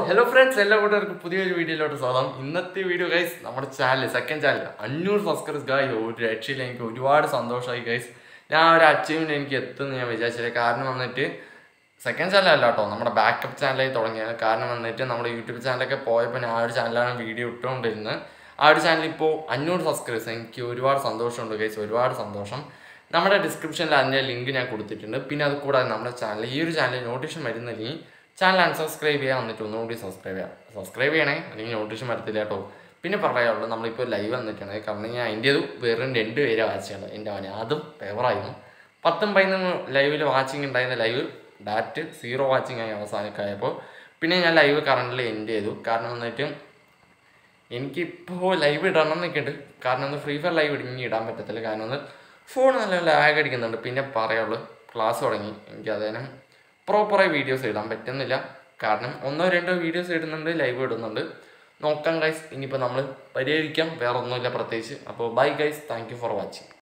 hello friends എല്ലാ കൂട്ടുകാർക്കും പുതിയൊരു വീഡിയോയിലോട്ട് സ്വാഗതം ഇന്നത്തെ വീഡിയോ ഗൈസ് നമ്മുടെ ചാനൽ സെക്കൻഡ് ചാനൽ അഞ്ഞൂറ് സബ്സ്ക്രൈബേഴ്സ് ഗായ് ഒരു രക്ഷയില്ല എനിക്ക് ഒരുപാട് സന്തോഷമായി ഗൈസ് ഞാൻ ആ ഒരു അച്ചീവ്മെന്റ് എനിക്ക് എത്തുമെന്ന് ഞാൻ വിചാരിച്ചില്ല കാരണം വന്നിട്ട് സെക്കൻഡ് ചാനൽ അല്ല കേട്ടോ നമ്മുടെ ബാക്കപ്പ് ചാനലായി തുടങ്ങിയത് കാരണം വന്നിട്ട് നമ്മുടെ യൂട്യൂബ് ചാനലൊക്കെ പോയപ്പോൾ ഞാൻ ആ ഒരു ചാനലാണ് വീഡിയോ ഇട്ടുകൊണ്ടിരുന്നത് ആ ഒരു ചാനൽ ഇപ്പോൾ അഞ്ഞൂറ് സബ്സ്ക്രൈബേഴ്സ് എനിക്ക് ഒരുപാട് സന്തോഷമുണ്ട് ഗൈസ് ഒരുപാട് സന്തോഷം നമ്മുടെ ഡിസ്ക്രിപ്ഷനിൽ അതിൻ്റെ ലിങ്ക് ഞാൻ കൊടുത്തിട്ടുണ്ട് പിന്നെ അത് കൂടാതെ നമ്മുടെ ചാനൽ ഈ ഒരു ചാനൽ നോട്ടിഫിക്കേഷൻ വരുന്നില്ലെങ്കിൽ ചാനൽ അൺസബ്സ്ക്രൈബ് ചെയ്യാൻ വന്നിട്ട് ഒന്നുകൂടി സബ്സ്ക്രൈബ് ചെയ്യാം സബ്സ്ക്രൈബ് ചെയ്യണേ അല്ലെങ്കിൽ നോട്ടിഫിക്കേഷൻ വരത്തില്ല കേട്ടോ പിന്നെ പറയാനുള്ളത് നമ്മളിപ്പോൾ ലൈവ് വന്നിട്ടാണ് കാരണം ഞാൻ അതിൻ്റെ വെറും രണ്ട് പേരെ വാച്ച് ചെയ്യണം എൻ്റെ അവനെ അതും ഫേവറായിരുന്നു പത്തും പതിനൊന്ന് ലൈവിൽ വാച്ചിങ് ഉണ്ടായിരുന്ന ലൈവ് ഡാറ്റ് സീറോ വാച്ചിങ് ആയി അവസാനമൊക്കെ ആയപ്പോൾ പിന്നെ ഞാൻ ലൈവ് കറണ്ടിൽ എൻഡ് ചെയ്തു കാരണം വന്നിട്ട് എനിക്കിപ്പോൾ ലൈവ് ഇടണം എന്നൊക്കെ ഉണ്ട് കാരണം ഒന്ന് ഫ്രീ ഫയർ ലൈവ് ഇനി ഇടാൻ പറ്റത്തില്ല കാരണം ഒന്ന് ഫോൺ നല്ല ലാഗ് അടിക്കുന്നുണ്ട് പിന്നെ പറയുള്ളൂ ക്ലാസ് തുടങ്ങി എനിക്ക് അതിന് പ്രോപ്പറായി വീഡിയോസ് ഇടാൻ പറ്റുന്നില്ല കാരണം ഒന്നോ രണ്ടോ വീഡിയോസ് ഇടുന്നുണ്ട് ലൈവ് ഇടുന്നുണ്ട് നോക്കാം ഗൈസ് ഇനിയിപ്പോൾ നമ്മൾ പരിഹരിക്കാം വേറെ ഒന്നുമില്ല പ്രത്യേകിച്ച് അപ്പോൾ bye guys thank you for watching